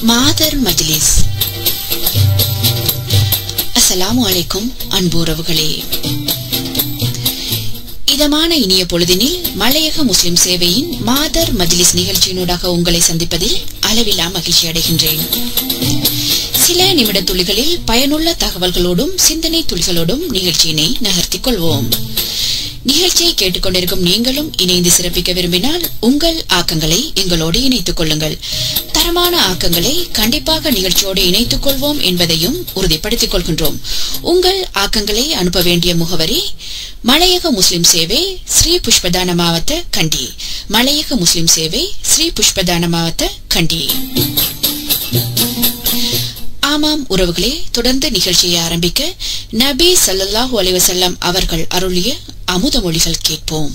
மாதர் மஜ்லிஸ் அஸ்ஸலாமு அலைக்கும் அன்பு உறவுகளே இதமான இனிய பொழுதினில் மலையக முஸ்லிம் சேவையின் மாதர் மஜ்லிஸ் நிகழ்ச்சியினூடாக உங்களை சந்திப்பதில் அளவிலா மகிழ்ச்சி அடைகின்றேன் சில நிமிட துளிகளில் பயனுள்ள தகவல்களோடும் சிந்தனை துளிகளோடும் நிகழ்ச்சியினை நகர்த்திக் கொள்வோம் நிகழ்ச்சியை கேட்டுக்கொண்டிருக்கும் நீங்களும் இணைந்து சிறப்பிக்க விரும்பினால் உங்கள் ஆக்கங்களை எங்களோடு இணைத்துக் கொள்ளுங்கள் தரமான ஆக்கங்களை கண்டிப்பாக நிகழ்ச்சியோடு இணைத்துக் கொள்வோம் என்பதையும் உறுதிப்படுத்திக் கொள்கின்றோம் உங்கள் ஆக்கங்களை அனுப்ப வேண்டிய முகவரி மலையக முஸ்லிம் சேவை ஸ்ரீ புஷ்பதான மாவட்ட கண்டி மலையக முஸ்லிம் சேவை ஸ்ரீ புஷ்பதான மாவட்ட கண்டி ஆமாம் உறவுகளே தொடர்ந்து நிகழ்ச்சியை ஆரம்பிக்க நபி சல்லல்லாஹு அலைவசல்லம் அவர்கள் அருளிய அமுத மொழிகள் கேட்போம்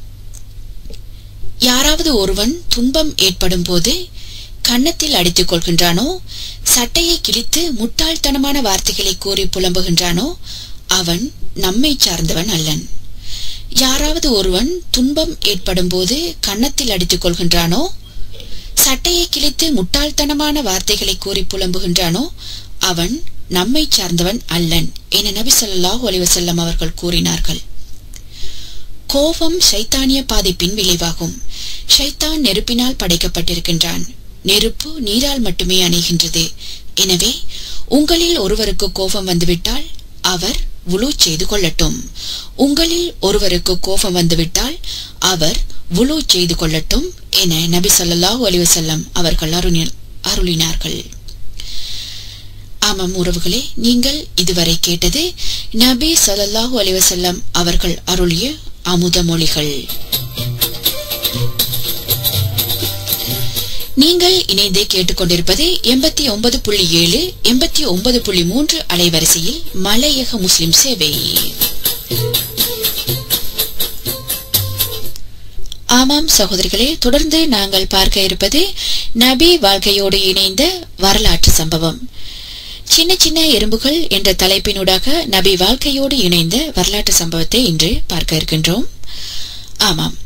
யாராவது ஒருவன் துன்பம் ஏற்படும் போது கன்னத்தில் அடித்துக் கொள்கின்றானோ சட்டையை கிழித்து முட்டாள்தனமான வார்த்தைகளை கூறி புலம்புகின்றானோ அவன் நம்மை சார்ந்தவன் அல்லன் யாராவது ஒருவன் துன்பம் ஏற்படும் போது கன்னத்தில் அடித்துக் கொள்கின்றானோ சட்டையை கிழித்து முட்டாள்தனமான வார்த்தைகளை கூறி புலம்புகின்றானோ அவன் நம்மை சார்ந்தவன் அல்லன் என நபி ஸல்லல்லாஹு அலைஹி வஸல்லம் அவர்கள் கூறினார்கள் கோபம் சைத்தானிய பாதிப்பின் விளைவாகும் ஷைத்தான் நெருப்பினால் படைக்கப்பட்டிருக்கின்றான் நெருப்பு நீரால் மட்டுமே அணைகின்றது எனவே உங்களில் ஒருவருக்கு கோபம் வந்துவிட்டால் அவர் உழு செய்து கொள்ளட்டும் உங்களில் ஒருவருக்கு கோபம் வந்துவிட்டால் அவர் உழு செய்து கொள்ளட்டும் என நபி ஸல்லல்லாஹு அலைஹி வஸல்லம் அவர்கள் அருணில் அருளினார்கள் ஆமாம் உறவுகளே நீங்கள் இதுவரை கேட்டது நபி ஸல்லல்லாஹு அலைஹி வஸல்லம் அவர்கள் அருளிய அமுத மொழிகள் நீங்கள் இணைந்து கேட்டுக்கொண்டிருப்பது எண்பத்தி ஒன்பது புள்ளி ஏழு எண்பத்தி ஒன்பது புள்ளி மூன்று அலைவரிசையில் மலையக முஸ்லிம் சேவை ஆமாம் சகோதரிகளே தொடர்ந்து நாங்கள் பார்க்க இருப்பது நபி வாழ்க்கையோடு இணைந்த வரலாற்று சம்பவம் சின்ன சின்ன எறும்புகள் என்ற தலைப்பினூடாக நபி வாழ்க்கையோடு இணைந்த வரலாற்று சம்பவத்தை இன்று பார்க்க இருக்கின்றோம் ஆமாம்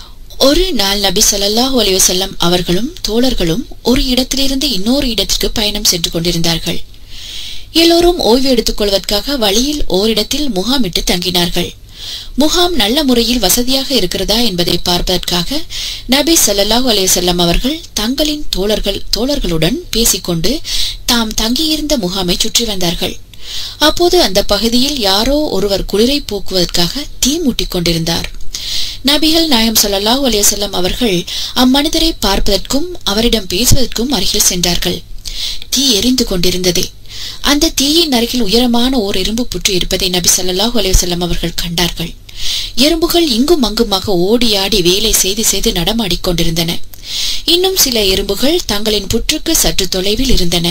ஒரு நாள் நபி ஸல்லல்லாஹு அலைஹி வஸல்லம் அவர்களும் தோழர்களும் ஒரு இடத்திலிருந்து இன்னொரு இடத்திற்கு பயணம் சென்று கொண்டிருந்தார்கள் எல்லோரும் ஓய்வு எடுத்துக் கொள்வதற்காக வழியில் ஓரிடத்தில் முகாமிட்டு தங்கினார்கள் முகாம் நல்ல முறையில் வசதியாக இருக்கிறதா என்பதை பார்ப்பதற்காக நபி ஸல்லல்லாஹு அலைஹி வஸல்லம் அவர்கள் தங்களின் தோழர்கள் தோழர்களுடன் பேசிக்கொண்டு தாம் தங்கியிருந்த முகாமை சுற்றி வந்தார்கள் அப்போது அந்த பகுதியில் யாரோ ஒருவர் குளிரை போக்குவதற்காக தீ மூட்டிக் கொண்டிருந்தார் நபிகள் நாயம் ஸல்லல்லாஹு அலைஹி வஸல்லம் அவர்கள் அம்மனிதரை பார்ப்பதற்கும் அவரிடம் பேசுவதற்கும் அருகில் சென்றார்கள் தீ எரிந்து கொண்டிருந்தது அந்த தீயின் அருகில் உயரமான ஓர் எறும்பு புற்று இருப்பதை நபி ஸல்லல்லாஹு அலைஹி வஸல்லம் அவர்கள் கண்டார்கள் எறும்புகள் இங்கும் அங்குமாக ஓடி ஆடி வேலை செய்து செய்து நடமாடிக் கொண்டிருந்தன இன்னும் சில எறும்புகள் தங்களின் புற்றுக்கு சற்று தொலைவில் இருந்தன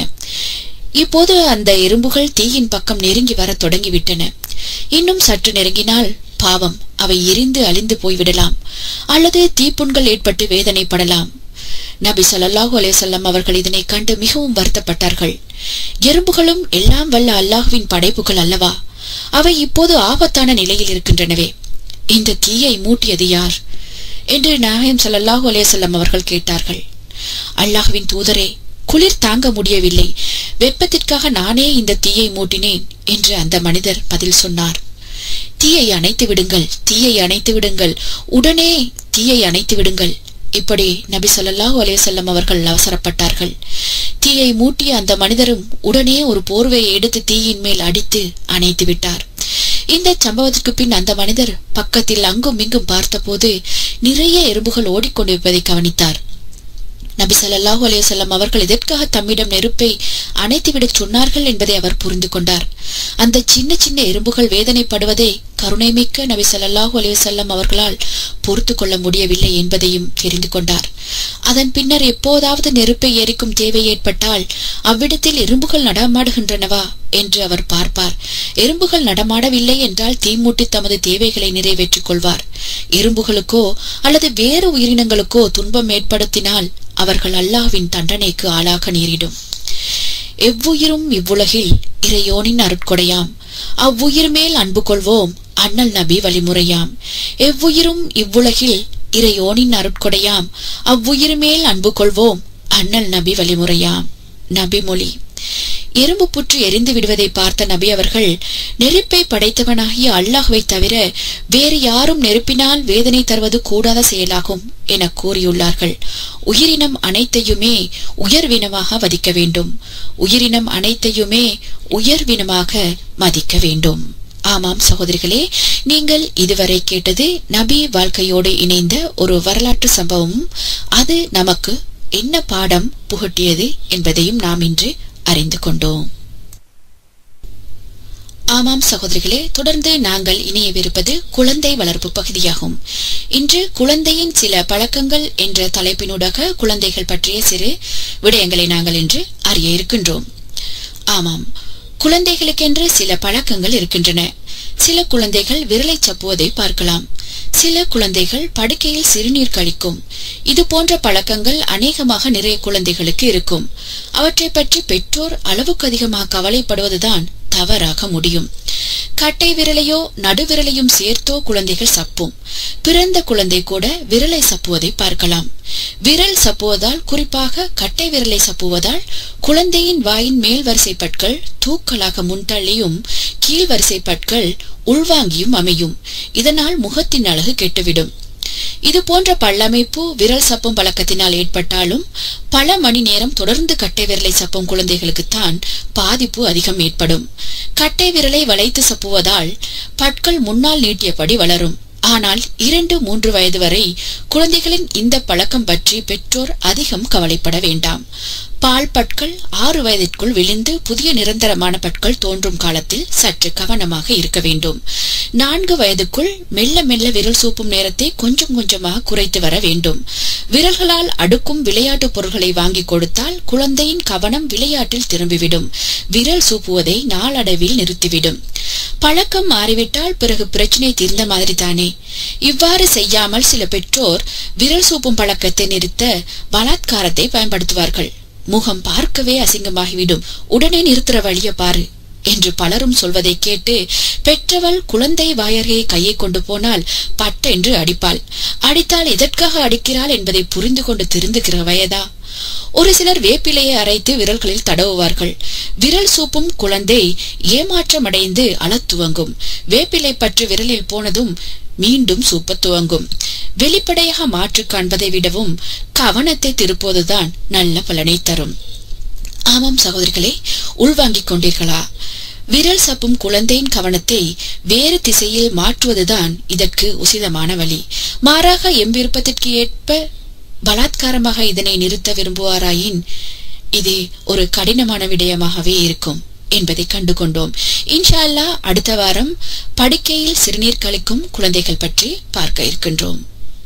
இப்போது அந்த எறும்புகள் தீயின் பக்கம் நெருங்கி வர தொடங்கிவிட்டன இன்னும் சற்று நெருங்கினால் பாவம் அவை எரிந்து அழிந்து போய்விடலாம் அல்லது தீப்புண்கள் ஏற்பட்டு வேதனைப்படலாம் நபி ஸல்லல்லாஹு அலைஹி வஸல்லம் அவர்கள் இதனை கண்டு மிகவும் வருத்தப்பட்டார்கள் எறும்புகளும் எல்லாம் வல்ல அல்லாஹ்வின் படைப்புகள் அல்லவா அவை இப்போது ஆபத்தான நிலையில் இருக்கின்றனவே இந்த தீயை மூட்டியது யார் என்று நாயம் ஸல்லல்லாஹு அலைஹி வஸல்லம் அவர்கள் கேட்டார்கள் அல்லாஹ்வின் தூதரே குளிர் தாங்க முடியவில்லை வெப்பத்திற்காக நானே இந்த தீயை மூட்டினேன் என்று அந்த மனிதர் பதில் சொன்னார் தீயை அணைத்து விடுங்கள் தீயை அணைத்து விடுங்கள் உடனே தீயை அணைத்து விடுங்கள் இப்படி நபி ஸல்லல்லாஹு அலைஹி வஸல்லம் அவர்கள் அவசரப்பட்டார்கள் தீயை மூட்டிய அந்த மனிதரும் உடனே ஒரு போர்வையை எடுத்து தீயின் மேல் அடித்து அணைத்து விட்டார் இந்த சம்பவத்திற்கு பின் அந்த மனிதர் பக்கத்தில் அங்கும் இங்கும் பார்த்தபோது நிறைய எறும்புகள் ஓடிக்கொண்டிருப்பதை கவனித்தார் நபி ஸல்லல்லாஹு அலைஹி வஸல்லம் அவர்கள் எதற்காக தம்மிடம் நெருப்பை அணைத்துவிடச் சொன்னார்கள் என்பதை அவர் புரிந்து கொண்டார் அந்த சின்ன சின்ன எறும்புகள் வேதனைப்படுவதை கருணைமிக்க நபி ஸல்லல்லாஹு அலைஹி வஸல்லம் அவர்களால் பொறுத்து கொள்ள முடியவில்லை என்பதையும் தெரிந்து கொண்டார் அதன் பின்னர் எப்போதாவது நெருப்பை எரிக்கும் தேவை ஏற்பட்டால் அவ்விடத்தில் எறும்புகள் நடமாடுகின்றனவா என்று அவர் பார்ப்பார் எறும்புகள் நடமாடவில்லை என்றால் தீமூட்டி தமது தேவைகளை நிறைவேற்றிக் கொள்வார் எறும்புகளுக்கோ அல்லது வேறு உயிரினங்களுக்கோ துன்பம் ஏற்படுத்தினால் அவர்கள் அல்லாஹ்வின் தண்டனைக்கு ஆளாக நேரிடும் எவ்வுயிரும் இவ்வுலகில் இறையோனின் அருட்கொடையாம் அவ்வுயிர் மேல் அன்பு கொள்வோம் அண்ணல் நபி வழிமுறையாம் எவ்வுயிரும் இவ்வுலகில் இறையோனின் அருட்கொடையாம் அவ்வுயிர் மேல் அன்பு கொள்வோம் அண்ணல் நபி வழிமுறையாம் நபிமொழி எறும்பு புற்று எரிந்து விடுவதை பார்த்த நபி அவர்கள் நெருப்பை படைத்தவனாகிய அல்லாஹ்வை தவிர வேறு யாரும் நெருப்பினால் வேதனை தருவது கூடாத செயலாகும் என கூறியுள்ளார்கள் உயிரினம் அனைத்தையுமே உயர்வினமாக மதிக்க வேண்டும் உயிரினம் அனைத்தையுமே உயர்வினமாக மதிக்க வேண்டும் ஆமாம் சகோதரிகளே நீங்கள் இதுவரை கேட்டது நபி வாழ்க்கையோடு இணைந்த ஒரு வரலாற்று சம்பவமும் அது நமக்கு என்ன பாடம் புகட்டியது என்பதையும் நாம் இன்று அறிந்து கொண்டோம் ஆமாம் சகோதரிகளே தொடர்ந்து நாங்கள் இணையவிருப்பது குழந்தை வளர்ப்பு பகுதியாகும் இன்று குழந்தையின் சில பழக்கங்கள் என்ற தலைப்பினூடாக குழந்தைகள் பற்றிய சிறு விடயங்களை நாங்கள் இன்று அறிய இருக்கின்றோம் ஆமாம் குழந்தைகளுக்கென்று சில பழக்கங்கள் இருக்கின்றன சில குழந்தைகள் விரலை சப்புவதை பார்க்கலாம் சில குழந்தைகள் படுக்கையில் சிறுநீர் கழிக்கும் இது போன்ற பழக்கங்கள் அநேகமாக நிறைய குழந்தைகளுக்கு இருக்கும் அவற்றை பற்றி பெற்றோர் அளவுக்கு அதிகமாக கவலைப்படுவதுதான் தவறாக முடியும் கட்டை விரலையோ நடுவிரலையும் சேர்த்தோ குழந்தைகள் சப்பும் பிறந்த குழந்தை கூட விரலை சப்புவதை பார்க்கலாம் விரல் சப்புவதால் குறிப்பாக கட்டை விரலை சப்புவதால் குழந்தையின் வாயின் மேல் வரிசை பற்கள் தூக்கலாக முன்தள்ளியும் கீழ் வரிசை பற்கள் உள்வாங்கியும் அமையும் இதனால் முகத்தின் அழகு கெட்டுவிடும் இது போன்ற பல்லமைப்பு விரல் சப்பும் பழக்கத்தினால் ஏற்பட்டாலும் பல மணி நேரம் தொடர்ந்து கட்டை விரலை சப்பும் குழந்தைகளுக்குத்தான் பாதிப்பு அதிகம் ஏற்படும் கட்டை விரலை வளைத்து சப்புவதால் பற்கள் முன்னால் நீட்டியபடி வளரும் ஆனால் இரண்டு மூன்று வயது வரை குழந்தைகளின் இந்த பழக்கம் பற்றி பெற்றோர் அதிகம் கவலைப்பட வேண்டாம் பால் பற்கள் ஆறு வயதிற்குள் விழுந்து புதிய நிரந்தரமான பற்கள் தோன்றும் காலத்தில் சற்று கவனமாக இருக்க வேண்டும் நான்கு வயதுக்குள் மெல்ல மெல்ல விரல் சூப்பும் நேரத்தை கொஞ்சம் கொஞ்சமாக குறைத்து வர வேண்டும் விரல்களால் அடுக்கும் விளையாட்டு பொருட்களை வாங்கி கொடுத்தால் குழந்தையின் கவனம் விளையாட்டில் திரும்பிவிடும் விரல் சூப்புவதை நாளடைவில் நிறுத்திவிடும் பழக்கம் மாறிவிட்டால் பிறகு பிரச்சனை தீர்ந்த மாதிரி தானே இவ்வாறு செய்யாமல் சில பெற்றோர் விரல் சூப்பும் பழக்கத்தை நிறுத்த பலாத்காரத்தை பயன்படுத்துவார்கள் முகம் பார்க்கவே அசிங்கமாகிவிடும் உடனே நிறுத்துற வழிய பாரு என்று பலரும் சொல்வதை கேட்டு பெற்றவள் குழந்தை வாயறையை கையை கொண்டு போனால் பட்டென்று அடிப்பாள் அடித்தால் எதற்காக அடிக்கிறாள் என்பதை புரிந்து கொண்டு திருந்துகிற வயதா ஒரு சிலர் வேப்பிலையை அரைத்து விரல்களில் தடவுவார்கள் விரல் சூப்பும் குழந்தை ஏமாற்றமடைந்து அழத் துவங்கும் வேப்பிலை பற்று விரலில் போனதும் மீண்டும் சூப்பத் துவங்கும் வெளிப்படையாக மாற்று காண்பதை விடவும் கவனத்தை திருப்புவதுதான் நல்ல பலனை தரும் ஆமாம் சகோதரிகளே உள்வாங்கிக் கொண்டீர்களா விரல் சப்பும் குழந்தையின் கவனத்தை வேறு திசையில் மாற்றுவதுதான் இதற்கு உசிதமான வழி மாறாக எம் விருப்பத்திற்கு ஏற்ப பலாத்காரமாக இதனை நிறுத்த விரும்புவாராயின் இது ஒரு கடினமான விடயமாகவே இருக்கும் என்பதை கண்டு கொண்டோம் இன்ஷா அல்லாஹ் அடுத்த வாரம் படுக்கையில் சிறுநீர் கழிக்கும் குழந்தைகள் பற்றி பார்க்க இருக்கின்றோம்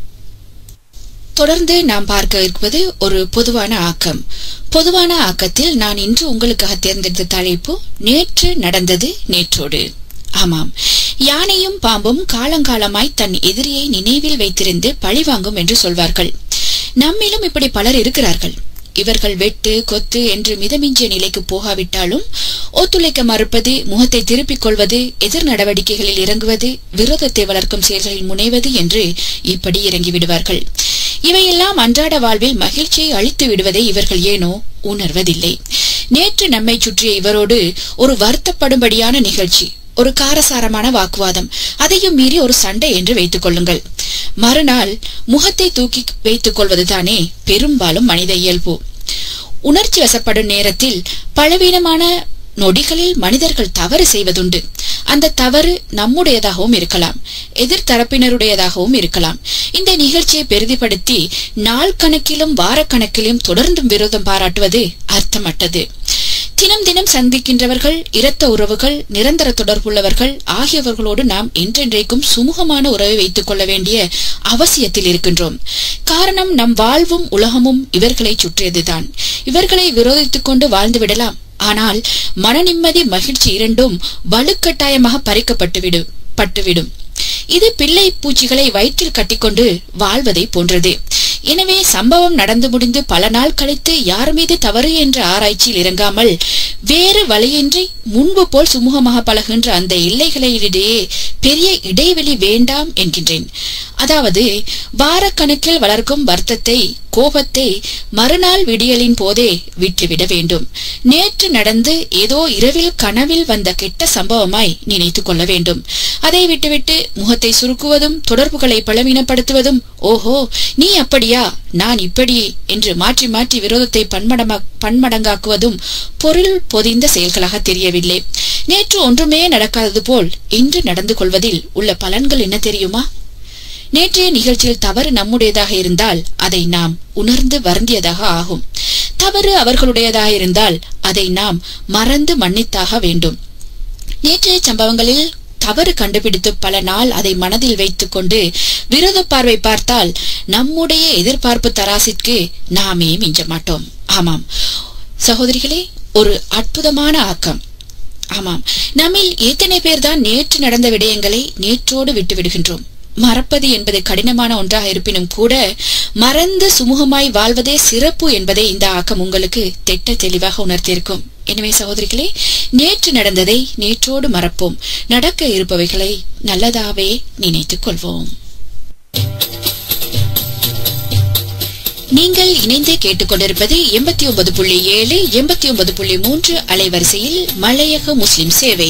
தொடர்ந்து நாம் பார்க்க இருப்பது ஒரு பொதுவான ஆக்கம் பொதுவான ஆக்கத்தில் நான் இன்று உங்களுக்காக தேர்ந்தெடுத்த தலைப்பு நேற்று நடந்தது நேற்றோடு ஆமாம் யானையும் பாம்பும் காலங்காலமாய் தன் எதிரியை நினைவில் வைத்திருந்து பழிவாங்கும் என்று சொல்வார்கள் நம்மிலும் இப்படி பலர் இருக்கிறார்கள் இவர்கள் வெட்டு கொத்து என்று மிதமிஞ்சிய நிலைக்கு போகாவிட்டாலும் ஒத்துழைக்க மறுப்பது முகத்தை திருப்பிக் கொள்வது எதிர் நடவடிக்கைகளில் இறங்குவது விரோதத்தை வளர்க்கும் செயல்களில் முனைவது என்று இப்படி இறங்கிவிடுவார்கள் இவையெல்லாம் அன்றாட வாழ்வில் மகிழ்ச்சியை அழித்து விடுவதை இவர்கள் ஏனோ உணர்வதில்லை நேற்று நம்மை சுற்றிய இவரோடு ஒரு வருத்தப்படும்படியான நிகழ்ச்சி ஒரு காரசாரமான வாக்குவாதம் அதையும் மீறி ஒரு சண்டை என்று வைத்துக் கொள்ளுங்கள் மறுநாள் முகத்தை தூக்கி வைத்துக் கொள்வதுதானே பெரும்பாலும் மனித இயல்பு உணர்ச்சி வசப்படும் நேரத்தில் பலவீனமான நொடிகளில் மனிதர்கள் தவறு செய்வதுண்டு அந்த தவறு நம்முடையதாகவும் இருக்கலாம் எதிர்த்தரப்பினருடையதாகவும் இருக்கலாம் இந்த நிகழ்ச்சியை பெரிதிப்படுத்தி நாள் கணக்கிலும் வாரக்கணக்கிலும் தொடர்ந்தும் விரோதம் பாராட்டுவது அர்த்தமட்டது தினம் தினம் சந்திக்கின்றவர்கள் இரத்த உறவுகள் நிரந்தர தொடர்புள்ளவர்கள் ஆகியவர்களோடு நாம் என்றென்றைக்கும் சுமூகமான உறவை வைத்துக் கொள்ள வேண்டிய அவசியத்தில் இருக்கின்றோம் காரணம் நம் வாழ்வும் உலகமும் இவர்களை சுற்றியதுதான் இவர்களை விரோதித்துக் கொண்டு வாழ்ந்து விடலாம் ஆனால் மன நிம்மதி மகிழ்ச்சி இரண்டும் வலுக்கட்டாயமாக பறிக்கப்பட்டுவிடும் பட்டுவிடும் இது பிள்ளை பூச்சிகளை வயிற்றில் கட்டிக்கொண்டு வாழ்வதை போன்றது எனவே சம்பவம் நடந்து முடிந்து பல நாள் கழித்து யார் மீது தவறு என்ற ஆராய்ச்சியில் இறங்காமல் வேறு வழியின்றி முன்பு போல் சுமூகமாக பழகுகின்ற அந்த எல்லைகளிடையே பெரிய இடைவெளி வேண்டாம் என்கின்றேன் அதாவது வாரக்கணக்கில் வளர்க்கும் வருத்தத்தை கோபத்தை மறுநாள் விடியலின் போதே விட்டுவிட வேண்டும் நேற்று நடந்து ஏதோ இரவில் கனவில் வந்த கெட்ட சம்பவமாய் நினைத்துக் கொள்ள வேண்டும் அதை விட்டுவிட்டு முகத்தை சுருக்குவதும் தொடர்புகளை பலவீனப்படுத்துவதும் ஓஹோ நீ அப்படியா நான் இப்படி என்று மாற்றி மாற்றி விரோதத்தை பன்மடமா பன்மடங்காக்குவதும் பொருள் பொதிந்த செயல்களாக தெரியவில்லை நேற்று ஒன்றுமே நடக்காதது போல் இன்று நடந்து கொள்வதில் உள்ள பலன்கள் என்ன தெரியுமா நேற்றைய நிகழ்ச்சியில் தவறு நம்முடையதாக இருந்தால் அதை நாம் உணர்ந்து வருந்தியதாக ஆகும் தவறு அவர்களுடையதாக இருந்தால் அதை நாம் மறந்து மன்னித்தாக வேண்டும் நேற்றைய சம்பவங்களில் தவறு கண்டுபிடித்து பல நாள் அதை மனதில் வைத்துக் கொண்டு விரோத பார்வை பார்த்தால் நம்முடைய எதிர்பார்ப்பு தராசிற்கு நாமே மிஞ்ச மாட்டோம் ஆமாம் சகோதரிகளே ஒரு அற்புதமான ஆக்கம் ஆமாம் நம்மில் எத்தனை பேர் தான் நேற்று நடந்த விடயங்களை நேற்றோடு விட்டு விடுகின்றோம் மறப்பது என்பது கடினமான ஒன்றாக இருப்பினும் கூட மறந்து சுமூகமாய் வாழ்வதே சிறப்பு என்பதை இந்த ஆக்கம் உங்களுக்கு திட்ட தெளிவாக உணர்த்தியிருக்கும் எனவே சகோதரிகளே நேற்று நடந்ததை நேற்றோடு மறப்போம் நடக்க இருப்பவைகளை நல்லதாவே நினைத்துக் கொள்வோம் நீங்கள் இணைந்து கேட்டுக்கொண்டிருப்பது எண்பத்தி ஒன்பது புள்ளி ஏழு எண்பத்தி ஒன்பது புள்ளி மூன்று அலைவரிசையில் மலையக முஸ்லிம் சேவை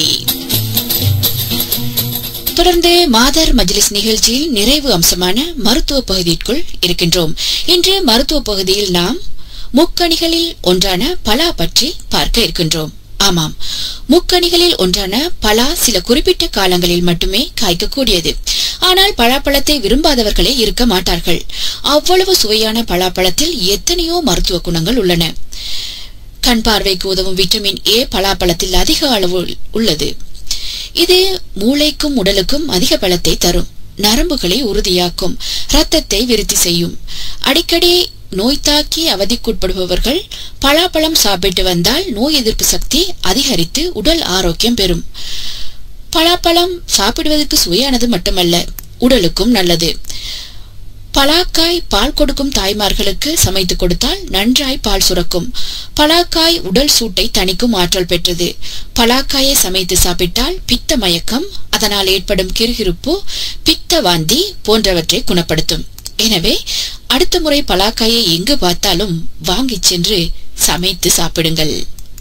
தொடர்ந்து மாதர் மஜ்லிஸ் நிகழ்ச்சியில் நிறைவு அம்சமான மருத்துவ பகுதிக்குள் இருக்கின்றோம் இன்று மருத்துவ பகுதியில் நாம் முக்கணிகளில் ஒன்றான பலா பற்றி பார்க்க இருக்கின்றோம் ஆமாம் முக்கணிகளில் ஒன்றான பலா சில குறிப்பிட்ட காலங்களில் மட்டுமே காய்க்கக்கூடியது ஆனால் பலாப்பழத்தை விரும்பாதவர்களே இருக்க மாட்டார்கள் அவ்வளவு சுவையான பலாப்பழத்தில் எத்தனையோ மருத்துவ குணங்கள் உள்ளன கண் பார்வைக்கு உதவும் விட்டமின் ஏ பலாப்பழத்தில் அதிக அளவு உள்ளது இது மூளைக்கும் உடலுக்கும் அதிக பலத்தை தரும் நரம்புகளை உறுதியாக்கும் ரத்தத்தை விருத்தி செய்யும் அடிக்கடி நோய் தாக்கி அவதிக்குட்படுபவர்கள் பலாப்பழம் சாப்பிட்டு வந்தால் நோய் எதிர்ப்பு சக்தி அதிகரித்து உடல் ஆரோக்கியம் பெறும் பலாப்பழம் சாப்பிடுவதற்கு சுவையானது மட்டுமல்ல உடலுக்கும் நல்லது பலாக்காய் பால் கொடுக்கும் தாய்மார்களுக்கு சமைத்து கொடுத்தால் நன்றாய் பால் சுரக்கும் பலாக்காய் உடல் சூட்டை தணிக்கும் ஆற்றல் பெற்றது பலாக்காயை சமைத்து சாப்பிட்டால் பித்த மயக்கம் அதனால் ஏற்படும் கிருகிருப்பு பித்த வாந்தி போன்றவற்றை குணப்படுத்தும் எனவே அடுத்த முறை பலாக்காயை எங்கு பார்த்தாலும் வாங்கிச் சென்று சமைத்து சாப்பிடுங்கள்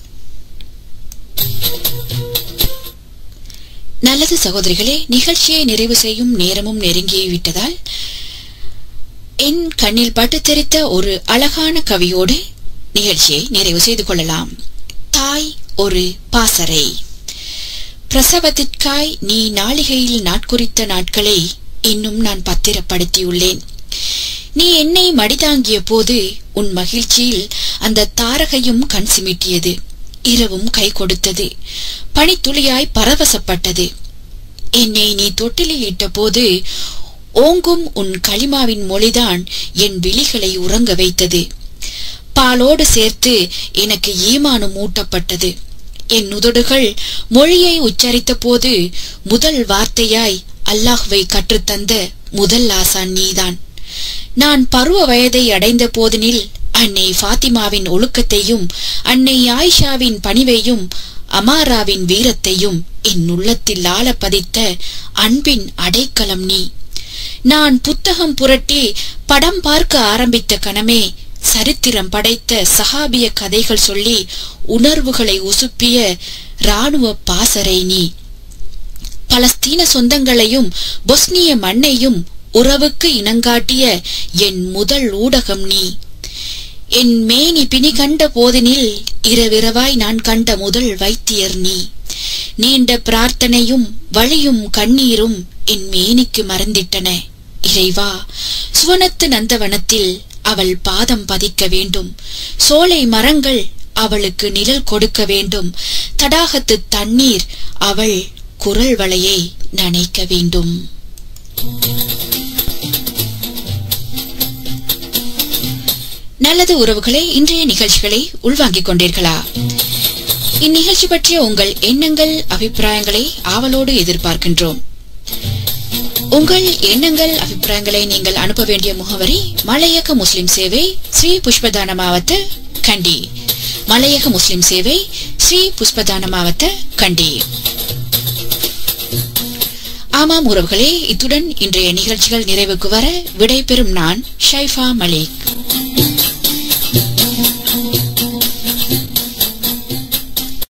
நல்லது சகோதரிகளே நிகழ்ச்சியை நிறைவு செய்யும் நேரமும் நெருங்கி விட்டதால் என் கண்ணில் பட்டு தெரித்த ஒரு அழகான கவியோடு நிகழ்ச்சியை நிறைவு செய்து கொள்ளலாம் தாய் ஒரு பாசறை பிரசவத்திற்காய் நீ நாளிகையில் நாட்குறித்த நாட்களை இன்னும் நான் பத்திரப்படுத்தியுள்ளேன் நீ என்னை மடிதாங்கிய போது உன் மகிழ்ச்சியில் அந்த தாரகையும் கண் சிமிட்டியது இரவும் கை கொடுத்தது பனித்துளியாய் பரவசப்பட்டது என்னை நீ தொட்டிலில் இட்ட போது ஓங்கும் உன் களிமாவின் மொழிதான் என் விழிகளை உறங்க வைத்தது பாலோடு சேர்த்து எனக்கு ஈமானம் ஊட்டப்பட்டது என் உதடுகள் மொழியை உச்சரித்த போது முதல் வார்த்தையாய் அல்லாஹ்வை கற்றுத்தந்த முதல் ஆசான் நீதான் நான் பருவ வயதை அடைந்த போதினில் அன்னை ஃபாத்திமாவின் ஒழுக்கத்தையும் அன்னை ஆயிஷாவின் பணிவையும் அமாராவின் வீரத்தையும் என் உள்ளத்தில் ஆழ பதித்த அன்பின் அடைக்கலம் நீ நான் புத்தகம் புரட்டி படம் பார்க்க ஆரம்பித்த கணமே சரித்திரம் படைத்த சஹாபிய கதைகள் சொல்லி உணர்வுகளை உசுப்பிய ராணுவ பாசறை நீ பலஸ்தீன சொந்தங்களையும் பொஸ்னிய மண்ணையும் உறவுக்கு இனங்காட்டிய என் முதல் ஊடகம் நீ என் மேனி பிணி கண்ட போதினில் இரவிரவாய் நான் கண்ட முதல் வைத்தியர் நீ நீண்ட பிரார்த்தனையும் வழியும் கண்ணீரும் என் மேனிக்கு மறந்திட்டன இறைவா சுவனத்து நந்தவனத்தில் அவள் பாதம் பதிக்க வேண்டும் சோலை மரங்கள் அவளுக்கு நிழல் கொடுக்க வேண்டும் தடாகத்து தண்ணீர் அவள் குரல் வளையை நனைக்க வேண்டும் நல்லது உறவுகளே இன்றைய நிகழ்ச்சிகளை உள்வாங்கிக் கொண்டீர்களா இந்நிகழ்ச்சி பற்றிய உங்கள் எண்ணங்கள் அபிப்பிராயங்களை ஆவலோடு எதிர்பார்க்கின்றோம் உங்கள் எண்ணங்கள் அபிப்பிராயங்களை நீங்கள் அனுப்ப வேண்டிய முகவரி மலையக முஸ்லிம் சேவை ஸ்ரீ புஷ்பதான மாவட்ட கண்டி மலையக முஸ்லிம் சேவை ஸ்ரீ புஷ்பதான மாவட்ட கண்டி ஆமாம் உறவுகளே இத்துடன் இன்றைய நிகழ்ச்சிகள் நிறைவுக்கு வர விடைபெறும் நான் ஷைஃபா மலிக்